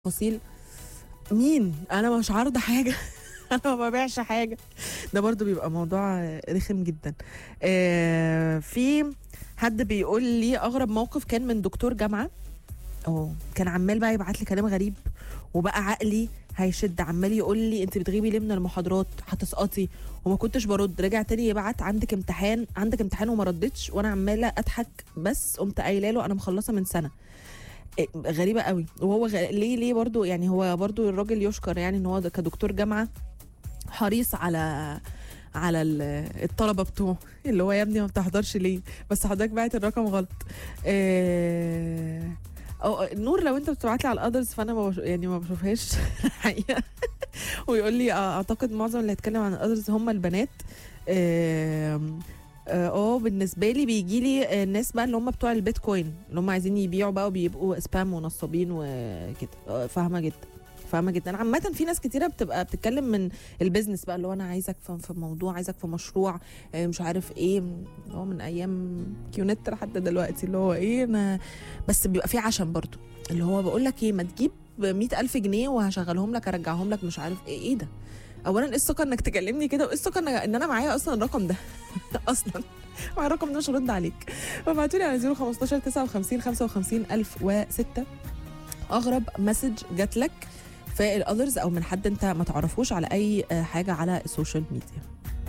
تفاصيل مين انا مش عارضه حاجه انا ما ببيعش حاجه ده برضو بيبقى موضوع رخم جدا آه في حد بيقول لي اغرب موقف كان من دكتور جامعه اه كان عمال بقى يبعت لي كلام غريب وبقى عقلي هيشد عمال يقول لي انت بتغيبي ليه من المحاضرات هتسقطي وما كنتش برد رجع تاني يبعت عندك امتحان عندك امتحان وما ردتش وانا عماله اضحك بس قمت قايله له انا مخلصه من سنه إيه، غريبه قوي وهو غ... ليه ليه برضو يعني هو برضو الراجل يشكر يعني ان هو ده كدكتور جامعه حريص على على ال- الطلبه بتوعه اللي هو يا ابني ما بتحضرش ليه بس حضرتك بعت الرقم غلط إيه... أو نور لو انت بتبعت لي على الاذرز فانا ما بش... يعني ما بشوفهاش الحقيقه ويقول لي آه، اعتقد معظم اللي هيتكلم عن الاذرز هم البنات آم، اه آه، بالنسبه لي بيجي لي الناس بقى اللي هم بتوع البيتكوين اللي هم عايزين يبيعوا بقى وبيبقوا سبام ونصابين وكده آه، فاهمه جدا فاهمه جدا عامه في ناس كتيره بتبقى بتتكلم من البيزنس بقى اللي هو انا عايزك في في موضوع عايزك في مشروع آه، مش عارف ايه اللي هو من ايام كيونت لحد دلوقتي اللي هو ايه انا بس بيبقى في عشم برضو اللي هو بقول لك ايه ما تجيب مئة ألف جنيه وهشغلهم لك ارجعهم لك مش عارف ايه ايه ده اولا ايه الثقه انك تكلمني كده وايه الثقه إن- ان انا معايا اصلا الرقم ده اصلا مع الرقم ده مش هرد عليك فابعتوا لي على 015 59 55 1006 اغرب مسج جات لك في الاذرز او من حد انت ما تعرفوش على اي آه، حاجه على السوشيال ميديا